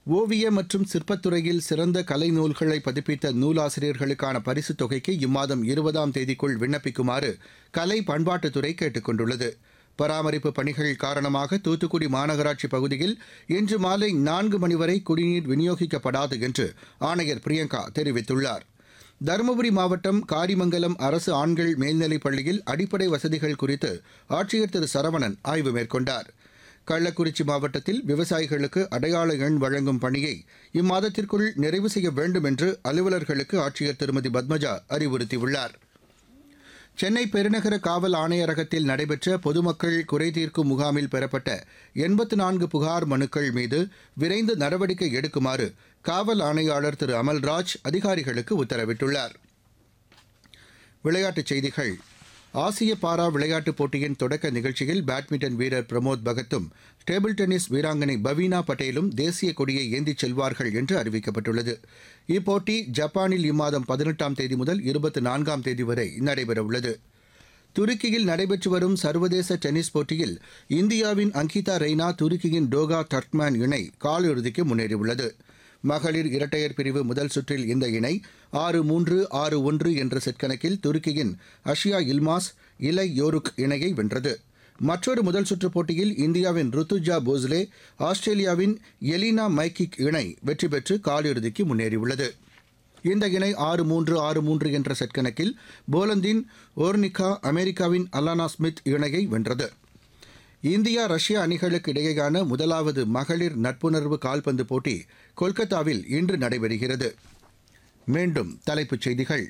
ஓவிய மற்றும் சிற்பத்துறையில் சிறந்த கலை நூல்களை பதிப்பித்த நூலாசிரியர்களுக்கான பரிசுத் தொகைக்கு இம்மாதம் இருபதாம் தேதிக்குள் விண்ணப்பிக்குமாறு கலை பண்பாட்டுத்துறை கேட்டுக் கொண்டுள்ளது பராமரிப்பு பணிகள் காரணமாக தூத்துக்குடி மாநகராட்சி பகுதியில் இன்று மாலை நான்கு மணி வரை குடிநீர் விநியோகிக்கப்படாது என்று ஆணையர் பிரியங்கா தெரிவித்துள்ளார் தருமபுரி மாவட்டம் காரிமங்கலம் அரசு ஆண்கள் மேல்நிலைப் பள்ளியில் அடிப்படை வசதிகள் குறித்து ஆட்சியர் திரு சரவணன் ஆய்வு மேற்கொண்டார் கள்ளக்குறிச்சி மாவட்டத்தில் விவசாயிகளுக்கு அடையாள எண் வழங்கும் பணியை இம்மாதத்திற்குள் நிறைவு செய்ய வேண்டும் என்று அலுவலர்களுக்கு ஆட்சியர் திருமதி பத்மஜா அறிவுறுத்தியுள்ளார் சென்னை பெருநகர காவல் ஆணையரகத்தில் நடைபெற்ற பொதுமக்கள் குறைதீர்க்கும் முகாமில் பெறப்பட்ட எண்பத்து நான்கு புகார் மனுக்கள் மீது விரைந்து நடவடிக்கை எடுக்குமாறு காவல் ஆணையாளர் திரு அமல்ராஜ் அதிகாரிகளுக்கு உத்தரவிட்டுள்ளார் விளையாட்டுச் செய்திகள் ஆசிய பாரா விளையாட்டுப் போட்டியின் தொடக்க நிகழ்ச்சியில் பேட்மிண்டன் வீரர் பிரமோத் பகத்தும் டேபிள் டென்னிஸ் வீராங்கனை பவீனா பட்டேலும் தேசிய கொடியை ஏந்திச் செல்வார்கள் என்று அறிவிக்கப்பட்டுள்ளது இப்போட்டி ஜப்பானில் இம்மாதம் பதினெட்டாம் தேதி முதல் இருபத்தி நான்காம் தேதி வரை நடைபெறவுள்ளது துருக்கியில் நடைபெற்று வரும் சர்வதேச டென்னிஸ் போட்டியில் இந்தியாவின் அங்கிதா ரெய்னா துருக்கியின் டோகா டர்க்மேன் இணை காலிறுதிக்கு முன்னேறியுள்ளது மகளிர் இரட்டையர் பிரிவு முதல் சுற்றில் இந்த இணை ஆறு மூன்று ஆறு ஒன்று என்ற செட் கணக்கில் துருக்கியின் அஷியா இல்மாஸ் இலை யோருக் இணையை வென்றது மற்றொரு முதல் சுற்றுப் போட்டியில் இந்தியாவின் ருத்துஜா போஸ்லே ஆஸ்திரேலியாவின் எலினா மைக்கிக் இணை வெற்றி பெற்று காலிறுதிக்கு முன்னேறியுள்ளது இந்த இணை ஆறு மூன்று ஆறு மூன்று என்ற செட் கணக்கில் போலந்தின் ஓர்னிகா அமெரிக்காவின் அலானா ஸ்மித் இணையை வென்றது இந்தியா ரஷ்யா அணிகளுக்கு இடையேயான முதலாவது மகளிர் நட்புணர்வு கால்பந்து போட்டி கொல்கத்தாவில் இன்று நடைபெறுகிறது மீண்டும் தலைப்புச் செய்திகள்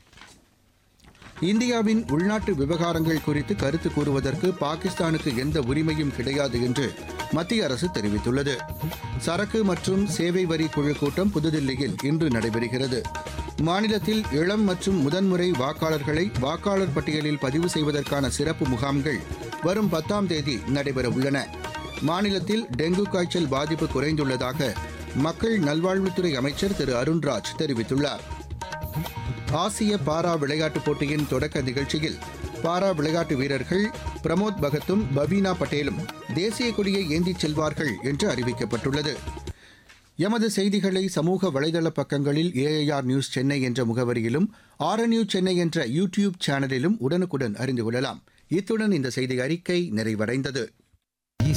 இந்தியாவின் உள்நாட்டு விவகாரங்கள் குறித்து கருத்து கூறுவதற்கு பாகிஸ்தானுக்கு எந்த உரிமையும் கிடையாது என்று மத்திய அரசு தெரிவித்துள்ளது சரக்கு மற்றும் சேவை வரி குழு கூட்டம் புதுதில்லியில் இன்று நடைபெறுகிறது மாநிலத்தில் இளம் மற்றும் முதன்முறை வாக்காளர்களை வாக்காளர் பட்டியலில் பதிவு செய்வதற்கான சிறப்பு முகாம்கள் வரும் பத்தாம் தேதி நடைபெறவுள்ளன மாநிலத்தில் டெங்கு காய்ச்சல் பாதிப்பு குறைந்துள்ளதாக மக்கள் நல்வாழ்வுத்துறை அமைச்சர் திரு அருண்ராஜ் தெரிவித்துள்ளார் ஆசிய பாரா விளையாட்டுப் போட்டியின் தொடக்க நிகழ்ச்சியில் பாரா விளையாட்டு வீரர்கள் பிரமோத் பகத்தும் பவீனா பட்டேலும் தேசிய கொடியை ஏந்திச் செல்வார்கள் என்று அறிவிக்கப்பட்டுள்ளது எமது செய்திகளை சமூக வலைதள பக்கங்களில் ஏஐஆர் நியூஸ் சென்னை என்ற முகவரியிலும் ஆர்என்யூ சென்னை என்ற யூ டியூப் சேனலிலும் உடனுக்குடன் அறிந்து கொள்ளலாம் இத்துடன் இந்த செய்தி அறிக்கை நிறைவடைந்தது